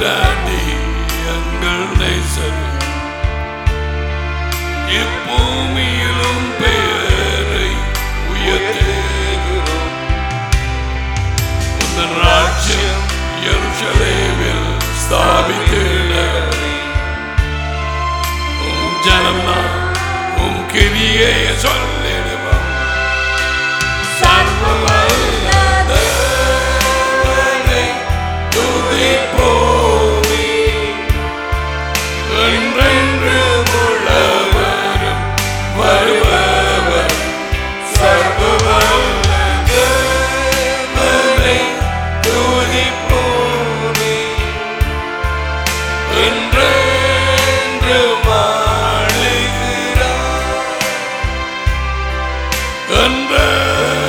Daddy எங்கள் நேசர் இப்பூமியிலும் பெயரை உயர்த்தேகிறோம் உந்தன் ராஜ்யம் எருசலேமில் ஸ்தாபித்திட உம் ஜனம்னா உம் கிரியை சொல்லிடுவோம் சர்வவல்ல தேவனை துதிப்போமே. என்றென்றும் உள்ளவரும் வருபவர் சர்வவல்ல தேவனை துதிப்போமே. என்றென்றும் ஆளுகிறார். என்றென்றும்